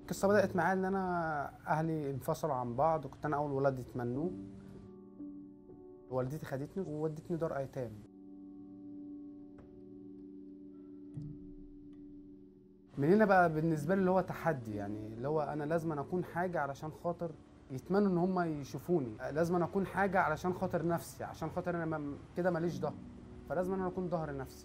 القصه بدات معايا ان انا اهلي انفصلوا عن بعض وكنت انا اول ولد يتمنوه والدتي خدتني وودتني دار ايتام من هنا بقى بالنسبه لي اللي هو تحدي يعني اللي هو انا لازم أنا اكون حاجه علشان خاطر يتمنوا ان هم يشوفوني لازم أنا اكون حاجه علشان خاطر نفسي عشان خاطر انا ما- كده ماليش ظهر فلازم انا اكون ظهر نفسي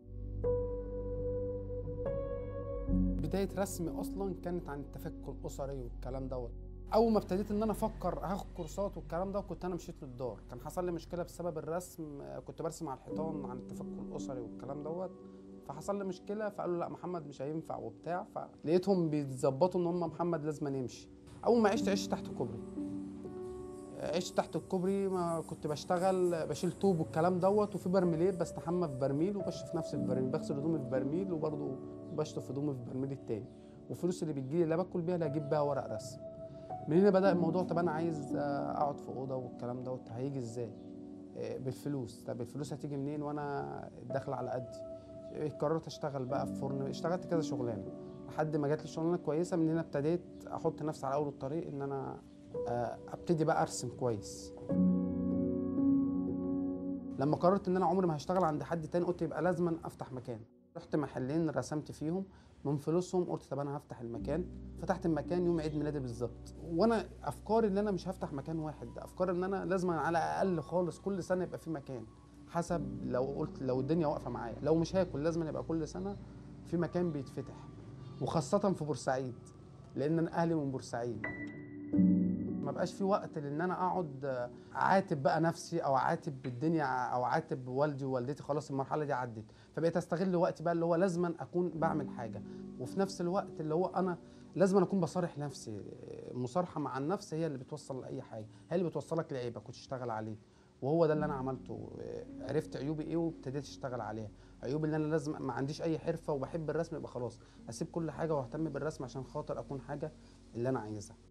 بدايه رسمي اصلا كانت عن التفكك الاسري والكلام دوت اول ما ابتديت ان انا افكر هاخد كورسات والكلام ده كنت انا مشيت للدار كان حصل لي مشكله بسبب الرسم آه، كنت برسم على الحيطان عن التفكك الاسري والكلام دوت فحصل لي مشكله فقالوا لا محمد مش هينفع وبتاع فلقيتهم بيتظبطوا ان هم محمد لازم يمشي اول ما عشت عشت تحت الكوبري عشت تحت الكوبري ما كنت بشتغل بشيل طوب والكلام دوت وفي برميلات بستحمى في برميل وبشرب نفسي في برميل بغسل هدومي في برميل وبرضه بشطف هدومي في برميل التاني والفلوس اللي بتجيلي لا باكل بيها لا اجيب بيها ورق رسم من هنا بدا الموضوع طب انا عايز آه، اقعد في اوضه والكلام دوت هيجي ازاي آه، بالفلوس طب الفلوس هتيجي منين وانا داخل على قدي آه، قررت اشتغل بقى في فرن اشتغلت كذا شغلانه لحد ما جات لي شغلانه كويسه من هنا ابتديت احط نفسي على اول الطريق ان انا آه، ابتدي بقى ارسم كويس لما قررت ان انا عمري ما هشتغل عند حد تاني قلت يبقى لازم افتح مكان رحت محلين رسمت فيهم من فلوسهم قلت طب انا هفتح المكان فتحت المكان يوم عيد ميلادي بالظبط وانا افكاري ان انا مش هفتح مكان واحد ده افكار ان انا لازم على الاقل خالص كل سنه يبقى في مكان حسب لو قلت لو الدنيا واقفه معايا لو مش هاكل لازم يبقى كل سنه في مكان بيتفتح وخاصه في بورسعيد لان انا اهلي من بورسعيد ما بقاش في وقت لان انا اقعد اعاتب بقى نفسي او اعاتب بالدنيا او اعاتب والدي ووالدتي خلاص المرحله دي عدت فبقيت استغل وقتي بقى اللي هو لازما اكون بعمل حاجه وفي نفس الوقت اللي هو انا لازم اكون بصارح نفسي المصارحه مع النفس هي اللي بتوصل لاي حاجه هي اللي بتوصلك لعيبك وتشتغل عليه وهو ده اللي انا عملته عرفت عيوبي ايه وابتديت اشتغل عليها عيوبي ان انا لازم ما عنديش اي حرفه وبحب الرسم يبقى خلاص اسيب كل حاجه واهتم بالرسم عشان خاطر اكون حاجه اللي انا عايزها